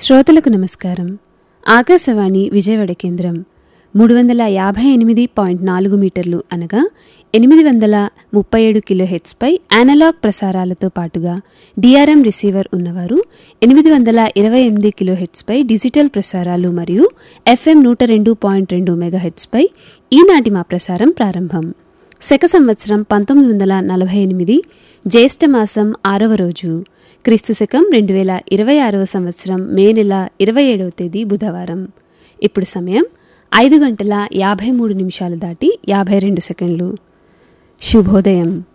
శ్రోతలకు నమస్కారం ఆకాశవాణి విజయవాడ కేంద్రం మూడు వందల యాభై ఎనిమిది పాయింట్ నాలుగు మీటర్లు అనగా ఎనిమిది వందల ముప్పై ఏడు కిలోహెట్స్పై యానలాగ్ ప్రసారాలతో పాటుగా డిఆర్ఎం రిసీవర్ ఉన్నవారు ఎనిమిది వందల ఇరవై ఎనిమిది కిలోహెట్స్పై డిజిటల్ ప్రసారాలు మరియు ఎఫ్ఎం నూట రెండు పాయింట్ రెండు మెగాహెట్స్పై ఈనాటి మా ప్రసారం ప్రారంభం శక సంవత్సరం పంతొమ్మిది వందల నలభై ఎనిమిది జ్యేష్ఠమాసం ఆరవ రోజు క్రీస్తు శకం రెండు వేల ఇరవై ఆరవ సంవత్సరం మే నెల ఇరవై ఏడవ తేదీ బుధవారం ఇప్పుడు సమయం ఐదు గంటల యాభై మూడు నిమిషాలు దాటి యాభై రెండు సెకండ్లు శుభోదయం